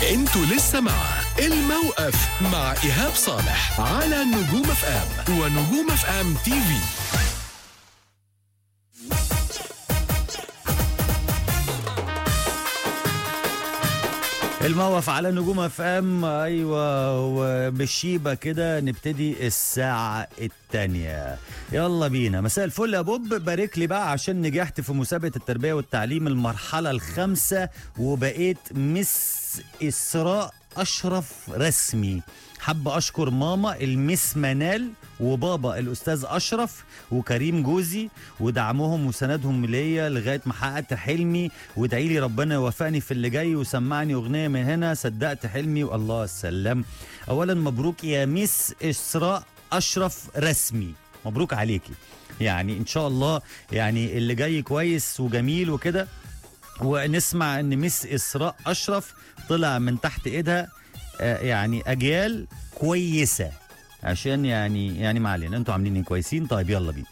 انتوا لسه مع الموقف مع ايهاب صالح على نجوم اف ام ونجوم اف ام تي في الموقف على نجوم اف ام ايوه وبالشيبه كده نبتدي الساعه الثانيه يلا بينا مساء الفل يا بوب بارك لي بقى عشان نجحت في مسابقه التربيه والتعليم المرحله الخامسه وبقيت مس اسراء اشرف رسمي حب اشكر ماما المس منال وبابا الاستاذ اشرف وكريم جوزي ودعمهم وسندهم ليا لغايه ما حققت حلمي وادعي لي ربنا يوفقني في اللي جاي وسمعني اغنيه من هنا صدقت حلمي والله السلام اولا مبروك يا ميس اسراء اشرف رسمي مبروك عليكي يعني ان شاء الله يعني اللي جاي كويس وجميل وكده ونسمع ان ميس اسراء اشرف طلع من تحت ايدها آه، يعني اجيال كويسه عشان يعني يعني ما علينا انتوا عاملين إيه كويسين طيب يلا بينا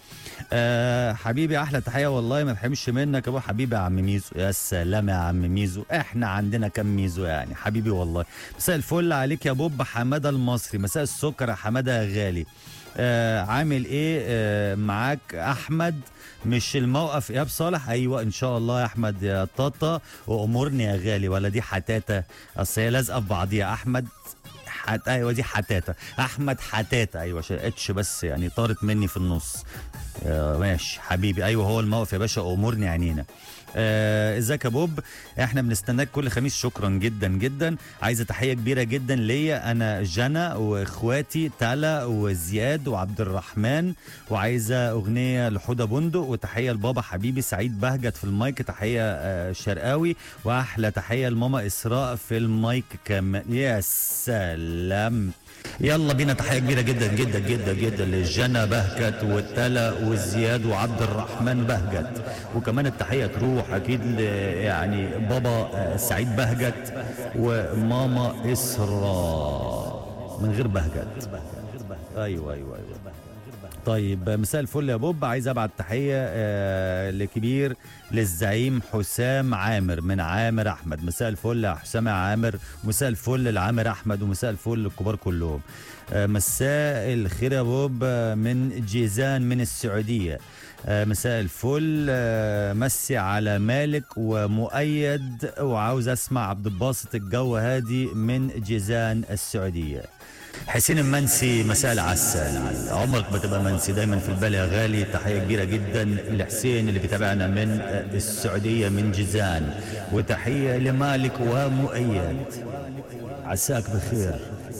أه حبيبي احلى تحيه والله ما بحرمش منك يا ابو حبيبي يا عم ميزو يا سلام يا عم ميزو احنا عندنا كم ميزو يعني حبيبي والله مساء الفل عليك يا بوب حماده المصري مساء السكر يا حماده يا غالي آه عامل ايه آه معاك احمد مش الموقف ايهاب صالح ايوه ان شاء الله يا احمد يا طاطا وامورني يا غالي ولا دي حتاته اصل هي لازقه في بعضيها احمد حت... ايوه دي حتاته احمد حتاته ايوه عشان اتش بس يعني طارت مني في النص آه ماشي حبيبي ايوه هو الموقف يا باشا امورني عينينا آه، ازيك يا بوب احنا بنستناك كل خميس شكرا جدا جدا عايزه تحيه كبيره جدا ليا انا جنى واخواتي تالا وزياد وعبد الرحمن وعايزه اغنيه لحوده بندق وتحيه لبابا حبيبي سعيد بهجت في المايك تحيه آه، شرقاوي واحلى تحيه لماما اسراء في المايك كمان يا سلام يلا بينا تحيه كبيره جدا جدا جدا جدا للجنى بهجت والتلا والزياد وعبد الرحمن بهجت وكمان التحيه تروح اكيد ل- يعني بابا آه، سعيد بهجت وماما اسراء من غير بهجت ايوه ايوه ايوه طيب مساء الفل يا بوب عايز ابعت تحيه آه لكبير للزعيم حسام عامر من عامر احمد مساء الفل يا حسام يا عامر مساء الفل لعامر احمد ومساء الفل للكبار كلهم آه مساء الخير يا بوب آه، من جيزان من السعوديه آه، مساء الفل آه، مسي على مالك ومؤيد وعاوز اسمع عبد الباسط الجو هادي من جيزان السعوديه حسين المنسي مساء العسل عمرك ما تبقى منسي دايما في البال يا غالي تحيه كبيره جدا لحسين اللي بيتابعنا من آه، السعوديه من جيزان وتحيه لمالك ومؤيد عساك بخير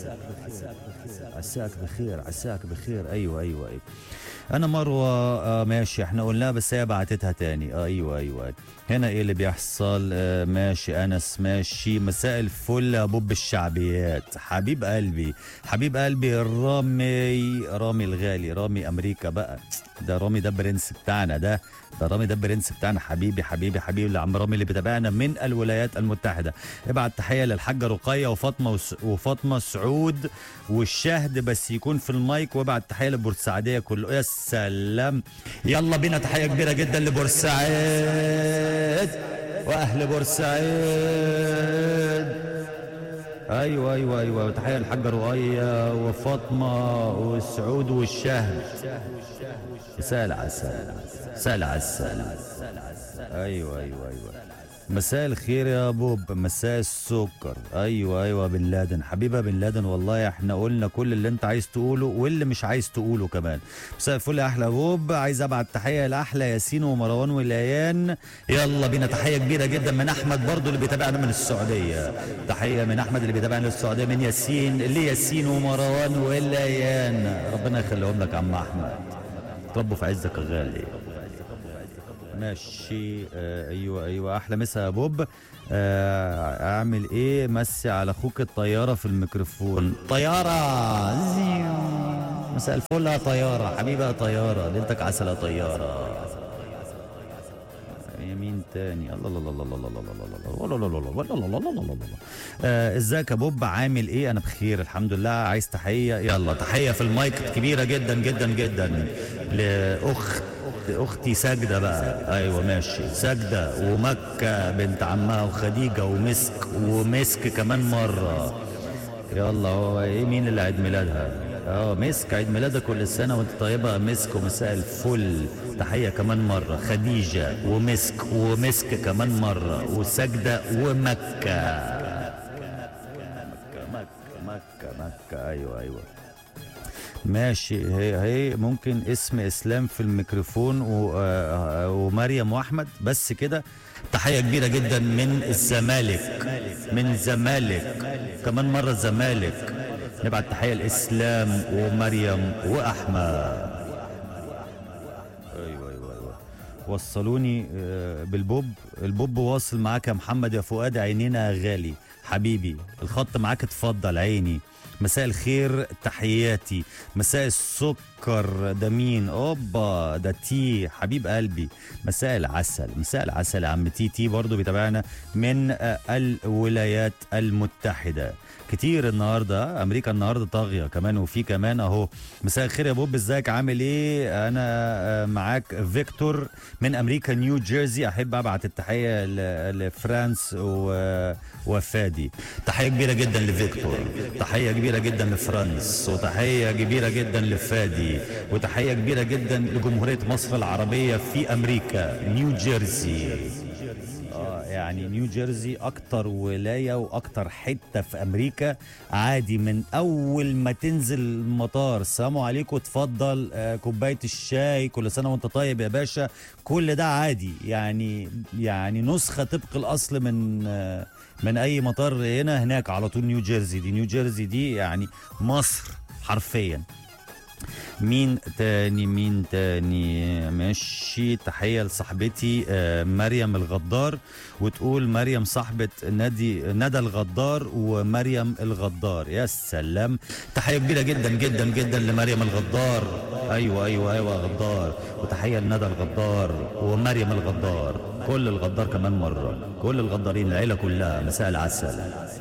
عساك بخير عساك بخير ايوه ايوه ايوه انا مروه آه ماشي احنا قلناها بس هي بعتتها تاني آه ايوه ايوه هنا ايه اللي بيحصل آه ماشي انس ماشي مساء الفل يا بوب الشعبيات حبيب قلبي حبيب قلبي رامي رامي الغالي رامي امريكا بقى ده رامي ده برنس بتاعنا ده ده رامي ده برنس بتاعنا حبيبي حبيبي حبيبي لعم رامي اللي بيتابعنا من الولايات المتحده ابعت تحيه للحاجه رقيه وفاطمه وس... وفاطمه سعود والشهد بس يكون في المايك وابعت تحيه لبورسعيديه كله يا سلام يلا بينا تحيه كبيره جدا لبورسعيد واهل بورسعيد ايوه ايوه ايوه تحيه للحاجه رقيه وفاطمه والسعود والشهد مساء العسل مساء العسل ايوه ايوه ايوه مساء الخير يا بوب مساء السكر ايوه ايوه بن لادن حبيبه بن لادن والله احنا قلنا كل اللي انت عايز تقوله واللي مش عايز تقوله كمان مساء الفل يا احلى بوب عايز ابعت تحيه لاحلى ياسين ومروان وليان يلا بينا تحيه كبيره جدا من احمد برضو اللي بيتابعنا من السعوديه تحيه من احمد اللي بيتابعنا من السعوديه من ياسين لياسين ومروان وليان ربنا يخليهم لك يا عم احمد تربوا في عزك يا غالي ماشي آه ايوه ايوه احلى مسا يا بوب آه اعمل ايه مسي على اخوك الطياره في الميكروفون طياره زيو. مساء الفل يا طياره حبيبي يا طياره ليلتك عسل يا طياره يمين تاني الله الله الله الله الله الله الله الله الله الله الله الله الله الله الله الله الله آه، ازيك يا بوب عامل ايه انا بخير الحمد لله عايز تحيه يلا تحيه في المايك كبيره جدا جدا جدا لاخت اختي ساجده بقى ايوه ماشي ساجده ومكه بنت عمها وخديجه ومسك ومسك كمان مره يلا هو ايه مين اللي عيد ميلادها اه مسك عيد ميلادها كل سنه وانت طيبه مسك ومساء الفل تحيه كمان مره خديجه ومسك ومسك كمان مره وسجده ومكه مكه مكه مكه ايوه ايوه ماشي هي هي ممكن اسم اسلام في الميكروفون و- آه، ومريم واحمد بس كده تحيه كبيره جدا من الزمالك من الزمالك كمان مره الزمالك نبعت تحيه لاسلام ومريم واحمد ايوه ايوه ايوه وصلوني آه، بالبوب البوب واصل معاك يا محمد يا فؤاد عينينا يا غالي حبيبي الخط معاك اتفضل عيني مساء الخير تحياتي مساء السكر ده مين اوبا ده تي حبيب قلبي مساء العسل مساء العسل يا عم تي تي برضو بيتابعنا من آه، الولايات المتحدة كتير النهارده امريكا النهارده طاغيه كمان وفي كمان اهو مساء الخير يا بوب ازيك عامل ايه انا آه، معاك فيكتور من امريكا نيو جيرسي احب ابعت التحيه ل- لفرانس و- وفادي تحيه كبيره جدا لفيكتور تحيه كبيره جدا لفرانس وتحيه كبيره جدا لفادي وتحيه كبيره جدا لجمهوريه مصر العربيه في امريكا نيو جيرسي اه يعني نيو جيرسي اكتر ولايه واكتر حته في امريكا عادي من اول ما تنزل المطار السلام عليكم اتفضل آه كوبايه الشاي كل سنه وانت طيب يا باشا كل ده عادي يعني يعني نسخه طبق الاصل من آه من اي مطار هنا هناك على طول نيو جيرسي دي نيو جيرسي دي يعني مصر حرفيا مين تاني مين تاني ماشي تحية لصاحبتي آه، مريم الغدار وتقول مريم صاحبة نادي ندى الغدار ومريم الغدار يا سلام تحية كبيرة جدا جدا جدا لمريم الغدار ايوه ايوه ايوه غدار وتحية لندى الغدار ومريم الغدار كل الغدار كمان مرة كل الغدارين العيلة كلها مساء العسل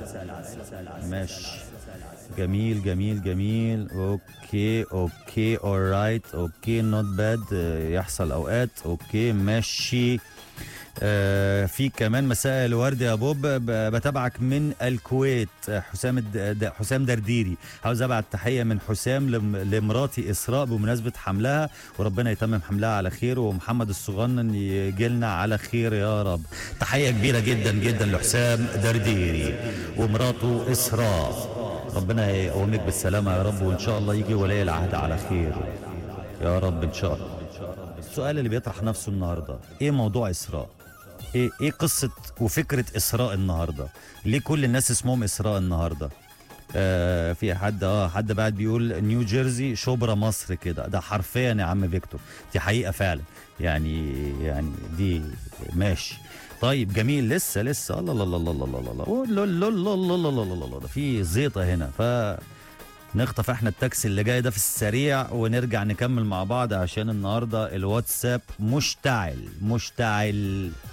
ماشي جميل جميل جميل اوكي اوكي اورايت اوكي نوت باد يحصل اوقات اوكي ماشي آه في كمان مساء الورد يا بوب ب- بتابعك من الكويت آه، حسام الد- د- حسام درديري عاوز ابعت تحيه من حسام لم- لمراتي اسراء بمناسبه حملها وربنا يتمم حملها على خير ومحمد الصغنن يجي لنا على خير يا رب تحيه كبيره جدا جدا لحسام درديري ومراته اسراء ربنا يقومك بالسلامه يا رب وان شاء الله يجي ولي العهد على خير يا رب ان شاء الله السؤال اللي بيطرح نفسه النهارده ايه موضوع اسراء ايه ايه قصه وفكره اسراء النهارده ليه كل الناس اسمهم اسراء النهارده آه في حد اه حد بعد بيقول نيو جيرسي شبرا مصر كده ده حرفيا يا عم فيكتور دي حقيقه فعلا يعني يعني دي ماشي طيب جميل لسه لسه الله الله الله الله الله الله الله الله الله الله الله الله الله الله الله ده في زيطه هنا ف نخطف احنا التاكسي اللي جاي ده في السريع ونرجع نكمل مع بعض عشان النهارده الواتساب مشتعل مشتعل